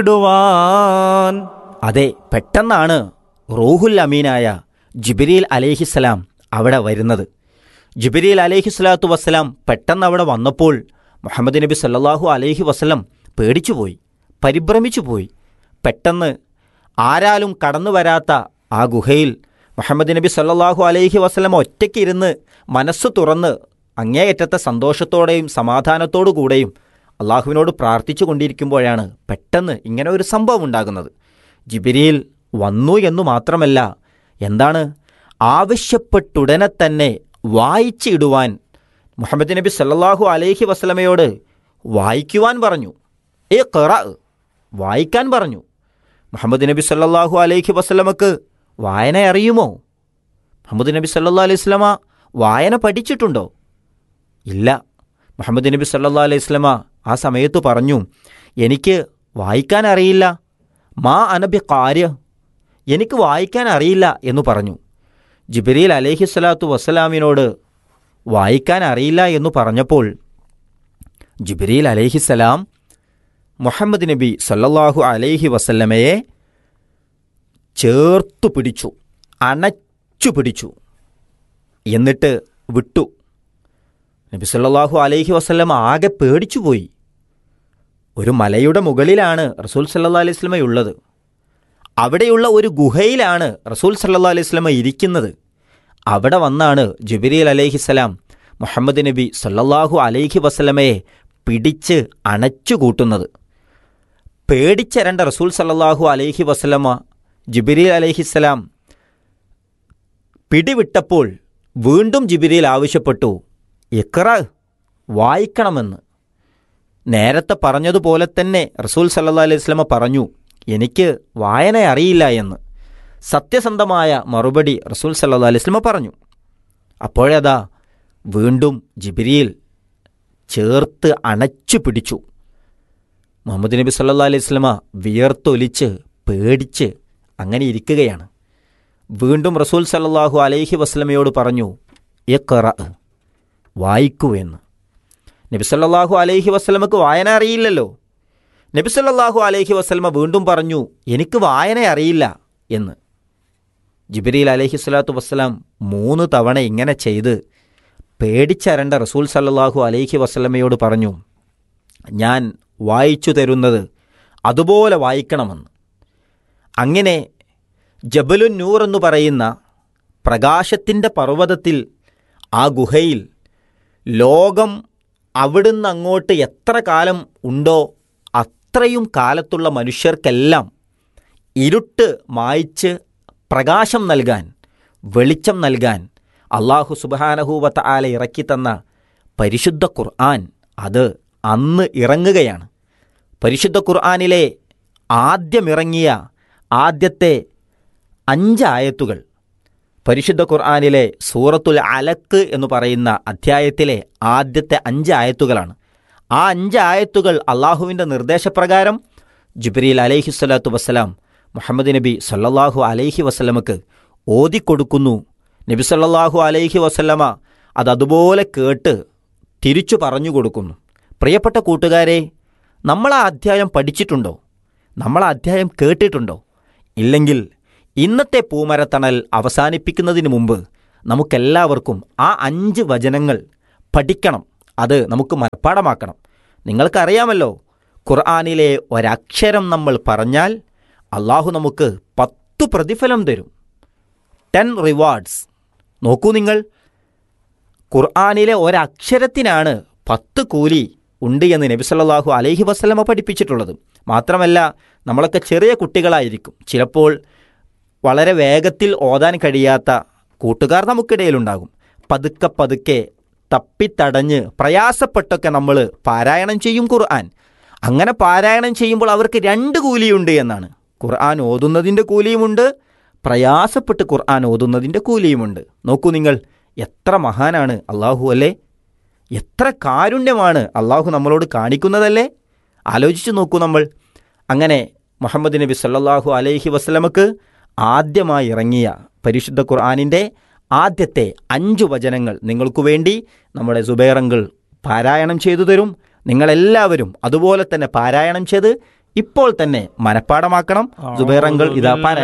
ഇടുവാൻ അതെ പെട്ടെന്നാണ് റൂഹുൽ അമീനായ ജിബിരിൽ അലേഹിസ്സലാം അവിടെ വരുന്നത് ജിബിരിൽ അലേഹിസ്സലാത്തു വസ്സലാം പെട്ടെന്ന് അവിടെ വന്നപ്പോൾ മുഹമ്മദ് നബി സല്ലല്ലാഹു അലൈഹി വസ്ലം പേടിച്ചുപോയി പരിഭ്രമിച്ചുപോയി പെട്ടെന്ന് ആരാലും കടന്നു വരാത്ത ആ ഗുഹയിൽ മുഹമ്മദ് നബി സല്ലല്ലാഹു അലൈഹി വസ്ലം ഒറ്റയ്ക്കിരുന്ന് മനസ്സ് തുറന്ന് അങ്ങേയറ്റത്തെ സന്തോഷത്തോടെയും സമാധാനത്തോടു കൂടെയും അള്ളാഹുവിനോട് പ്രാർത്ഥിച്ചു കൊണ്ടിരിക്കുമ്പോഴാണ് പെട്ടെന്ന് ഇങ്ങനെ ഒരു സംഭവം ഉണ്ടാകുന്നത് ജിബിരിയിൽ വന്നു എന്നു മാത്രമല്ല എന്താണ് ആവശ്യപ്പെട്ടുടനെ തന്നെ വായിച്ചിടുവാൻ മുഹമ്മദ് നബി സല്ലല്ലാഹു അലൈഹി വസ്ലമയോട് വായിക്കുവാൻ പറഞ്ഞു ഏ കറ വായിക്കാൻ പറഞ്ഞു മുഹമ്മദ് നബി സല്ലല്ലാഹു അലൈഹി വസ്ലമക്ക് വായന അറിയുമോ മുഹമ്മദ് നബി സല്ലല്ലാഹു അലൈഹി വസ്ലമ വായന പഠിച്ചിട്ടുണ്ടോ ഇല്ല മുഹമ്മദ് നബി സല്ലല്ലാഹു അലൈഹി വസ്ലമ ആ സമയത്ത് പറഞ്ഞു എനിക്ക് വായിക്കാൻ അറിയില്ല മാ അനബി കാര്യ എനിക്ക് വായിക്കാൻ അറിയില്ല എന്ന് പറഞ്ഞു ജിബിരിൽ അലൈഹി സ്വലാത്തു വസ്സലാമിനോട് വായിക്കാൻ അറിയില്ല എന്ന് പറഞ്ഞപ്പോൾ ജിബിരിൽ അലൈഹിസ്സലാം മുഹമ്മദ് നബി സല്ലല്ലാഹു അലൈഹി വസല്ലമയെ ചേർത്തു പിടിച്ചു അണച്ചു പിടിച്ചു എന്നിട്ട് വിട്ടു നബി സല്ലല്ലാഹു അലൈഹി വസല്ലം ആകെ പേടിച്ചുപോയി ഒരു മലയുടെ മുകളിലാണ് റസൂൽ സല്ലല്ലാ അലൈഹി സ്വലമയുള്ളത് അവിടെയുള്ള ഒരു ഗുഹയിലാണ് റസൂൽ സല്ലല്ലാ അലൈഹി സ്വലമ ഇരിക്കുന്നത് അവിടെ വന്നാണ് ജുബിരിൽ അലൈഹിസ്സലാം മുഹമ്മദ് നബി സല്ലല്ലാഹു അലൈഹി വസല്ലമയെ പിടിച്ച് അണച്ചു കൂട്ടുന്നത് പേടിച്ചരണ്ട റസൂൽ സല്ലല്ലാഹു അലൈഹി വസല്ലമ ജിബിരിൽ അലൈഹിസ്സലാം പിടിവിട്ടപ്പോൾ വീണ്ടും ജിബിരിൽ ആവശ്യപ്പെട്ടു ഇക്ര വായിക്കണമെന്ന് നേരത്തെ പറഞ്ഞതുപോലെ തന്നെ റസൂൽ സല്ലല്ലാ അലൈഹി വസല്ലമ പറഞ്ഞു എനിക്ക് വായന അറിയില്ല എന്ന് സത്യസന്ധമായ മറുപടി റസൂൽ സല്ലല്ലാ അലൈഹി വസല്ലമ പറഞ്ഞു അപ്പോഴതാ വീണ്ടും ജിബിരിയിൽ ചേർത്ത് അണച്ചു പിടിച്ചു മുഹമ്മദ് നബി സല്ലല്ലാ അലൈഹി വസല്ലമ വിയർത്തൊലിച്ച് പേടിച്ച് അങ്ങനെ ഇരിക്കുകയാണ് വീണ്ടും റസൂൽ സല്ലല്ലാഹു അലൈഹി വസല്ലമയോട് പറഞ്ഞു ഇഖ്റ വായിക്കൂ എന്ന് നബി സല്ലല്ലാഹു അലൈഹി വസല്ലമക്ക് വായന അറിയില്ലല്ലോ നബി സല്ലല്ലാഹു അലൈഹി വസല്ലമ വീണ്ടും പറഞ്ഞു എനിക്ക് വായന അറിയില്ല എന്ന് ജിബിരിൽ അലൈഹി സ്വലാത്തു വസ്സലാം മൂന്ന് തവണ ഇങ്ങനെ ചെയ്ത് പേടിച്ചരണ്ട റസൂൽ സല്ലല്ലാഹു അലൈഹി വസല്ലമയോട് പറഞ്ഞു ഞാൻ വായിച്ചു തരുന്നത് അതുപോലെ വായിക്കണമെന്ന് അങ്ങനെ ജബലുൻ നൂർ എന്ന് പറയുന്ന പ്രകാശത്തിൻ്റെ പർവ്വതത്തിൽ ആ ഗുഹയിൽ ലോകം അവിടുന്ന് അങ്ങോട്ട് എത്ര കാലം ഉണ്ടോ അത്രയും കാലത്തുള്ള മനുഷ്യർക്കെല്ലാം ഇരുട്ട് മായ്ച്ച് പ്രകാശം നൽകാൻ വെളിച്ചം നൽകാൻ അള്ളാഹു സുബാനഹൂവത്ത ആല ഇറക്കിത്തന്ന പരിശുദ്ധ ഖുർആൻ അത് അന്ന് ഇറങ്ങുകയാണ് പരിശുദ്ധ ഖുർആനിലെ ആദ്യമിറങ്ങിയ ആദ്യത്തെ അഞ്ച് ആയത്തുകൾ പരിശുദ്ധ ഖുർആാനിലെ സൂറത്തുൽ അലക്ക് എന്ന് പറയുന്ന അധ്യായത്തിലെ ആദ്യത്തെ അഞ്ച് ആയത്തുകളാണ് ആ അഞ്ച് ആയത്തുകൾ അള്ളാഹുവിൻ്റെ നിർദ്ദേശപ്രകാരം ജുബ്രീൽ അലൈഹി സ്വലാത്തു വസ്സലാം മുഹമ്മദ് നബി സല്ലല്ലാഹു അലൈഹി വസ്ലമക്ക് ഓതിക്കൊടുക്കുന്നു നബി സല്ലല്ലാഹു അലൈഹി വസല്ലമ അത് അതുപോലെ കേട്ട് തിരിച്ചു പറഞ്ഞു കൊടുക്കുന്നു പ്രിയപ്പെട്ട കൂട്ടുകാരെ നമ്മൾ ആ അധ്യായം പഠിച്ചിട്ടുണ്ടോ നമ്മൾ ആ അധ്യായം കേട്ടിട്ടുണ്ടോ ഇല്ലെങ്കിൽ ഇന്നത്തെ പൂമരത്തണൽ അവസാനിപ്പിക്കുന്നതിന് മുമ്പ് നമുക്കെല്ലാവർക്കും ആ അഞ്ച് വചനങ്ങൾ പഠിക്കണം അത് നമുക്ക് മനഃപ്പാടമാക്കണം നിങ്ങൾക്കറിയാമല്ലോ ഖുർആാനിലെ ഒരക്ഷരം നമ്മൾ പറഞ്ഞാൽ അള്ളാഹു നമുക്ക് പത്തു പ്രതിഫലം തരും ടെൻ റിവാർഡ്സ് നോക്കൂ നിങ്ങൾ ഖുർആാനിലെ ഒരക്ഷരത്തിനാണ് പത്ത് കൂലി ഉണ്ട് എന്ന് നബി സല്ലല്ലാഹു അലൈഹി വസ്ലമ പഠിപ്പിച്ചിട്ടുള്ളത് മാത്രമല്ല നമ്മളൊക്കെ ചെറിയ കുട്ടികളായിരിക്കും ചിലപ്പോൾ വളരെ വേഗത്തിൽ ഓതാൻ കഴിയാത്ത കൂട്ടുകാർ നമുക്കിടയിലുണ്ടാകും പതുക്കെ പതുക്കെ തപ്പിത്തടഞ്ഞ് പ്രയാസപ്പെട്ടൊക്കെ നമ്മൾ പാരായണം ചെയ്യും ഖുർആൻ അങ്ങനെ പാരായണം ചെയ്യുമ്പോൾ അവർക്ക് രണ്ട് കൂലിയുണ്ട് എന്നാണ് ഖുർആൻ ഓതുന്നതിൻ്റെ കൂലിയുമുണ്ട് പ്രയാസപ്പെട്ട് ഖുർആൻ ഓതുന്നതിൻ്റെ കൂലിയുമുണ്ട് നോക്കൂ നിങ്ങൾ എത്ര മഹാനാണ് അള്ളാഹു അല്ലേ എത്ര കാരുണ്യമാണ് അള്ളാഹു നമ്മളോട് കാണിക്കുന്നതല്ലേ ആലോചിച്ചു നോക്കൂ നമ്മൾ അങ്ങനെ മുഹമ്മദ് നബി സല്ലല്ലാഹു അലൈഹി വസ്ലമക്ക് ആദ്യമായി ഇറങ്ങിയ പരിശുദ്ധ ഖുർആാനിൻ്റെ ആദ്യത്തെ അഞ്ചു വചനങ്ങൾ നിങ്ങൾക്കു വേണ്ടി നമ്മുടെ സുബൈറങ്കിൾ പാരായണം ചെയ്തു തരും നിങ്ങളെല്ലാവരും അതുപോലെ തന്നെ പാരായണം ചെയ്ത് ഇപ്പോൾ തന്നെ മനഃപ്പാടമാക്കണം സുബൈറങ്കൾ ഇതാ പാരായണം